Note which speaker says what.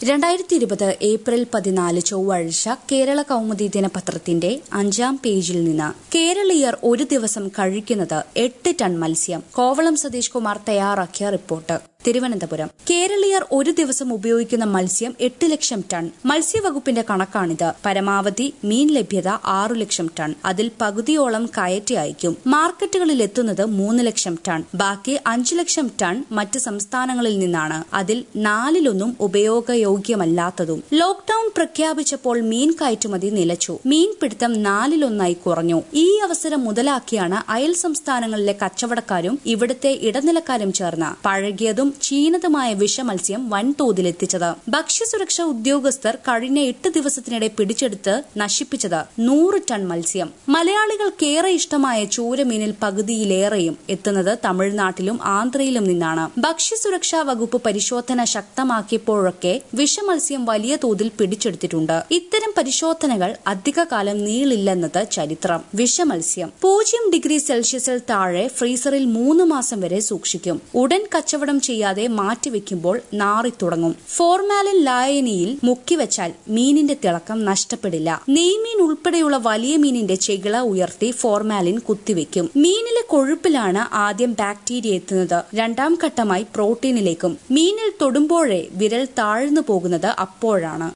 Speaker 1: രണ്ടായിരത്തി ഇരുപത് ഏപ്രിൽ പതിനാല് ചൊവ്വാഴ്ച കേരള കൗമുദി ദിനപത്രത്തിന്റെ അഞ്ചാം പേജിൽ നിന്ന് കേരളീയർ ഒരു ദിവസം കഴിക്കുന്നത് എട്ട് ടൺ മത്സ്യം കോവളം സതീഷ് കുമാർ തയ്യാറാക്കിയ റിപ്പോർട്ട് തിരുവനന്തപുരം കേരളീയർ ഒരു ദിവസം ഉപയോഗിക്കുന്ന മത്സ്യം എട്ട് ലക്ഷം ടൺ മത്സ്യവകുപ്പിന്റെ കണക്കാണിത് പരമാവധി മീൻ ലഭ്യത ആറു ലക്ഷം ടൺ അതിൽ പകുതിയോളം കയറ്റി അയക്കും മാർക്കറ്റുകളിൽ എത്തുന്നത് മൂന്ന് ലക്ഷം ടൺ ബാക്കി അഞ്ചു ലക്ഷം ടൺ മറ്റ് സംസ്ഥാനങ്ങളിൽ നിന്നാണ് അതിൽ നാലിലൊന്നും ഉപയോഗയോഗ്യമല്ലാത്തതും ലോക്ഡൌൺ പ്രഖ്യാപിച്ചപ്പോൾ മീൻ കയറ്റുമതി നിലച്ചു മീൻപിടുത്തം നാലിലൊന്നായി കുറഞ്ഞു ഈ അവസരം മുതലാക്കിയാണ് അയൽ സംസ്ഥാനങ്ങളിലെ കച്ചവടക്കാരും ഇവിടുത്തെ ഇടനിലക്കാരും ചേർന്ന് പഴകിയതും ചീനതുമായ വിഷമത്സ്യം വൻതോതിലെത്തിച്ചത് ഭക്ഷ്യസുരക്ഷാ ഉദ്യോഗസ്ഥർ കഴിഞ്ഞ എട്ട് ദിവസത്തിനിടെ പിടിച്ചെടുത്ത് നശിപ്പിച്ചത് നൂറ് ടൺ മത്സ്യം മലയാളികൾക്കേറെ ഇഷ്ടമായ ചൂരമീനിൽ പകുതിയിലേറെയും എത്തുന്നത് തമിഴ്നാട്ടിലും ആന്ധ്രയിലും നിന്നാണ് ഭക്ഷ്യസുരക്ഷാ വകുപ്പ് പരിശോധന ശക്തമാക്കിയപ്പോഴൊക്കെ വിഷമത്സ്യം വലിയ തോതിൽ പിടിച്ചെടുത്തിട്ടുണ്ട് ഇത്തരം പരിശോധനകൾ അധികകാലം നീളില്ലെന്നത് ചരിത്രം വിഷമത്സ്യം പൂജ്യം ഡിഗ്രി സെൽഷ്യസിൽ താഴെ ഫ്രീസറിൽ മൂന്ന് മാസം വരെ സൂക്ഷിക്കും ഉടൻ കച്ചവടം ചെയ്യാതെ മാറ്റിവെക്കുമ്പോൾ നാറിത്തുടങ്ങും ഫോർമാലിൻ ലായനിയിൽ മുക്കിവെച്ചാൽ മീനിന്റെ തിളക്കം നഷ്ടപ്പെടില്ല നെയ്മീൻ ഉൾപ്പെടെയുള്ള വലിയ മീനിന്റെ ചെകിള ഉയർത്തി ഫോർമാലിൻ കുത്തിവെക്കും മീനിലെ കൊഴുപ്പിലാണ് ആദ്യം ബാക്ടീരിയ എത്തുന്നത് രണ്ടാം ഘട്ടമായി പ്രോട്ടീനിലേക്കും മീനിൽ തൊടുമ്പോഴേ വിരൽ താഴ്ന്നു പോകുന്നത് അപ്പോഴാണ്